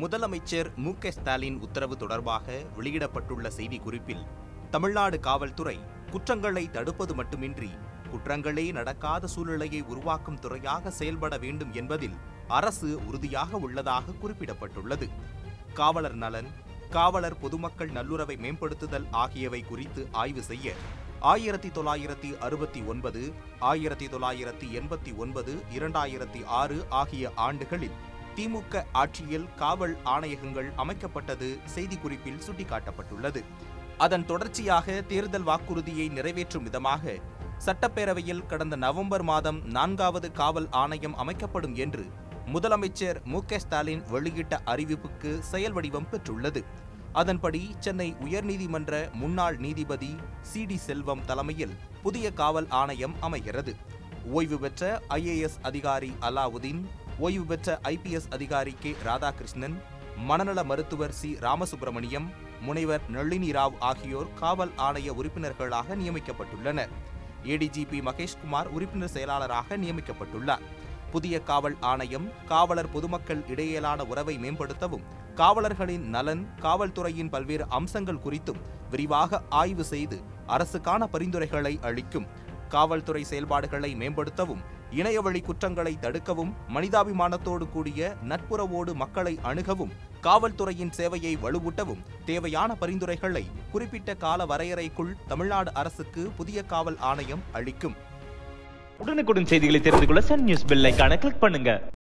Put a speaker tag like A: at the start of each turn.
A: முதலமைச்சர் மு க ஸ்டாலின் உத்தரவு தொடர்பாக வெளியிடப்பட்டுள்ள செய்திக்குறிப்பில் தமிழ்நாடு காவல்துறை குற்றங்களை தடுப்பது மட்டுமின்றி குற்றங்களே நடக்காத சூழ்நிலையை உருவாக்கும் துறையாக செயல்பட வேண்டும் என்பதில் அரசு உறுதியாக உள்ளதாக குறிப்பிடப்பட்டுள்ளது காவலர் நலன் காவலர் பொதுமக்கள் நல்லுறவை மேம்படுத்துதல் ஆகியவை குறித்து ஆய்வு செய்ய ஆயிரத்தி தொள்ளாயிரத்தி அறுபத்தி ஒன்பது ஆயிரத்தி தொள்ளாயிரத்தி எண்பத்தி ஒன்பது இரண்டாயிரத்தி ஆறு ஆகிய ஆண்டுகளில் திமுக ஆட்சியில் காவல் ஆணையகங்கள் அமைக்கப்பட்டது செய்திக்குறிப்பில் சுட்டிக்காட்டப்பட்டுள்ளது அதன் தொடர்ச்சியாக தேர்தல் வாக்குறுதியை நிறைவேற்றும் விதமாக சட்டப்பேரவையில் கடந்த நவம்பர் மாதம் நான்காவது காவல் ஆணையம் அமைக்கப்படும் என்று முதலமைச்சர் மு க ஸ்டாலின் வெளியிட்ட அறிவிப்புக்கு செயல் வடிவம் பெற்றுள்ளது அதன்படி சென்னை உயர்நீதிமன்ற முன்னாள் நீதிபதி சி டி செல்வம் தலைமையில் புதிய காவல் ஆணையம் அமைகிறது ஓய்வு பெற்ற ஐஏஎஸ் அதிகாரி அலாவுதீன் ஓய்வு பெற்ற ஐபிஎஸ் அதிகாரி கே ராதாகிருஷ்ணன் மனநல மருத்துவர் சி ராமசுப்பிரமணியம் முனைவர் நளினி ராவ் ஆகியோர் காவல் ஆணைய உறுப்பினர்களாக நியமிக்கப்பட்டுள்ளனர் ஏடிஜிபி மகேஷ்குமார் உறுப்பினர் செயலாளராக நியமிக்கப்பட்டுள்ளார் புதிய காவல் ஆணையம் காவலர் பொதுமக்கள் இடையிலான உறவை மேம்படுத்தவும் காவலர்களின் நலன் காவல்துறையின் பல்வேறு அம்சங்கள் குறித்தும் விரிவாக ஆய்வு செய்து அரசுக்கான பரிந்துரைகளை அளிக்கும் காவல்துறை செயல்பாடுகளை மேம்படுத்தவும் இணையவழி குற்றங்களை தடுக்கவும் மனிதாபிமானத்தோடு கூடிய நட்புறவோடு மக்களை அணுகவும் காவல்துறையின் சேவையை வலுவூட்டவும் தேவையான பரிந்துரைகளை குறிப்பிட்ட கால வரையறைக்குள் தமிழ்நாடு அரசுக்கு புதிய காவல் ஆணையம் அளிக்கும்
B: உடனுக்குடன் செய்திகளை தெரிந்து கொள்ள சன் நியூஸ் பெல் ஐகானை கிளிக் பண்ணுங்க